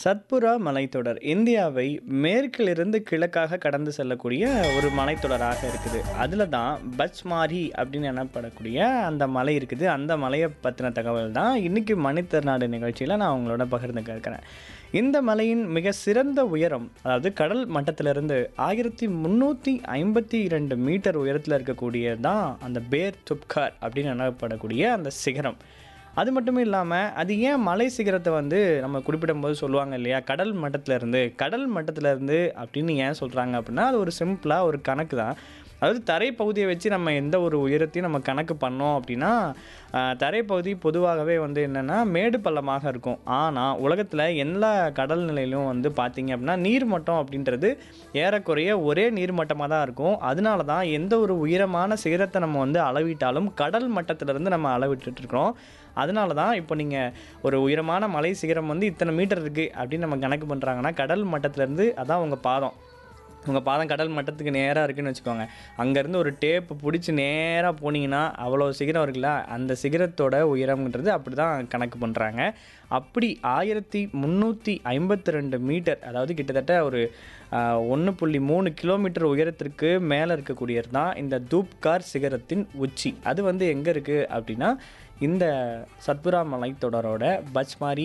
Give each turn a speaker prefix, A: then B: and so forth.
A: சத்புரா மலைத்தொடர் இந்தியாவை மேற்கிலிருந்து கிழக்காக கடந்து செல்லக்கூடிய ஒரு மலைத்தொடராக இருக்குது அதில் தான் பச்மாரி அப்படின்னு எனப்படக்கூடிய அந்த மலை இருக்குது அந்த மலையை பற்றின தகவல் தான் இன்றைக்கி மணித்திருநாடு நிகழ்ச்சியில் நான் உங்களோட பகிர்ந்து கேட்குறேன் இந்த மலையின் மிக சிறந்த உயரம் அதாவது கடல் மட்டத்திலிருந்து ஆயிரத்தி முந்நூற்றி ஐம்பத்தி இரண்டு மீட்டர் உயரத்தில் இருக்கக்கூடிய தான் அந்த பேர் துப்கார் அப்படின்னு எனப்படக்கூடிய அந்த சிகரம் அது மட்டும் இல்லாமல் அது ஏன் மலை சிகரத்தை வந்து நம்ம குறிப்பிடும்போது சொல்லுவாங்க இல்லையா கடல் மட்டத்திலேருந்து கடல் மட்டத்திலேருந்து அப்படின்னு ஏன் சொல்கிறாங்க அப்படின்னா அது ஒரு சிம்பிளாக ஒரு கணக்கு தான் அதாவது தரைப்பகுதியை வச்சு நம்ம எந்த ஒரு உயரத்தையும் நம்ம கணக்கு பண்ணோம் அப்படின்னா ஆஹ், தரைப்பகுதி பொதுவாகவே வந்து என்னென்னா மேடு பள்ளமாக இருக்கும் ஆனால் உலகத்தில் எல்லா கடல் நிலையிலும் வந்து பார்த்தீங்க அப்படின்னா நீர்மட்டம் அப்படின்றது ஏறக்குறைய ஒரே நீர்மட்டமாக தான் இருக்கும் அதனால தான் எந்த ஒரு உயரமான சிகரத்தை நம்ம வந்து அளவிட்டாலும் கடல் மட்டத்திலிருந்து நம்ம அளவிட்டுட்டு இருக்கிறோம் அதனால தான் இப்போ நீங்கள் ஒரு உயரமான மலை சிகரம் வந்து இத்தனை மீட்டர் இருக்குது அப்படின்னு நம்ம கணக்கு பண்ணுறாங்கன்னா கடல் மட்டத்திலேருந்து அதான் உங்கள் பாதம் உங்கள் பாதம் கடல் மட்டத்துக்கு நேராக இருக்குன்னு வச்சுக்கோங்க அங்கேருந்து ஒரு டேப்பு பிடிச்சி நேராக போனீங்கன்னா அவ்வளோ சிகரம் இருக்குல்ல அந்த சிகரத்தோட உயரம்ன்றது அப்படி தான் கணக்கு பண்ணுறாங்க அப்படி ஆயிரத்தி முந்நூற்றி ஐம்பத்தி ரெண்டு மீட்டர் அதாவது கிட்டத்தட்ட ஒரு ஒன்று புள்ளி மூணு கிலோமீட்டர் உயரத்திற்கு மேலே இருக்கக்கூடியது தான் இந்த தூப்கார் சிகரத்தின் உச்சி அது வந்து எங்கே இருக்குது அப்படின்னா இந்த சத்புரா மலைத்தொடரோட பச்மாரி